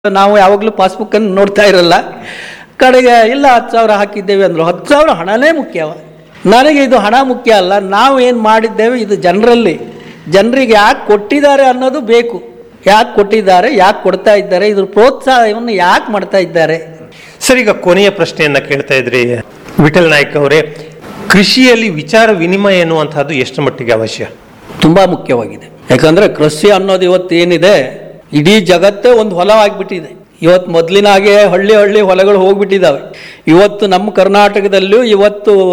ನಾವು ಯಾವಾಗಲೂ ಪಾಸ್ಬುಕ್ಕನ್ನು ನೋಡ್ತಾ ಇರಲ್ಲ ಕಡೆಗೆ ಇಲ್ಲ ಹತ್ತು ಸಾವಿರ ಹಾಕಿದ್ದೇವೆ ಅಂದರು ಹತ್ತು ಸಾವಿರ ಹಣನೇ ಮುಖ್ಯವ ನನಗೆ ಇದು ಹಣ ಮುಖ್ಯ ಅಲ್ಲ ನಾವು ಏನು ಮಾಡಿದ್ದೇವೆ ಇದು ಜನರಲ್ಲಿ ಜನರಿಗೆ ಯಾಕೆ ಕೊಟ್ಟಿದ್ದಾರೆ ಅನ್ನೋದು ಬೇಕು ಯಾಕೆ ಕೊಟ್ಟಿದ್ದಾರೆ ಯಾಕೆ ಕೊಡ್ತಾ ಇದ್ದಾರೆ ಇದ್ರ ಪ್ರೋತ್ಸಾಹವನ್ನು ಯಾಕೆ ಮಾಡ್ತಾ ಇದ್ದಾರೆ ಸರ್ ಈಗ ಕೊನೆಯ ಪ್ರಶ್ನೆಯನ್ನ ಕೇಳ್ತಾ ಇದ್ರಿ ವಿಠಲ್ ನಾಯ್ಕ ಅವರೇ ಕೃಷಿಯಲ್ಲಿ ವಿಚಾರ ವಿನಿಮಯ ಎನ್ನುವಂತಹದ್ದು ಎಷ್ಟು ಮಟ್ಟಿಗೆ ಅವಶ್ಯ ತುಂಬ ಮುಖ್ಯವಾಗಿದೆ ಯಾಕಂದರೆ ಕೃಷಿ ಅನ್ನೋದು ಇವತ್ತು ಏನಿದೆ ಇಡೀ ಜಗತ್ತೇ ಒಂದು ಹೊಲ ಆಗಿಬಿಟ್ಟಿದೆ ಇವತ್ತು ಮೊದಲಿನ ಹಾಗೆ ಹಳ್ಳಿ ಹಳ್ಳಿ ಹೊಲಗಳು ಹೋಗ್ಬಿಟ್ಟಿದ್ದಾವೆ ಇವತ್ತು ನಮ್ಮ ಕರ್ನಾಟಕದಲ್ಲೂ ಇವತ್ತು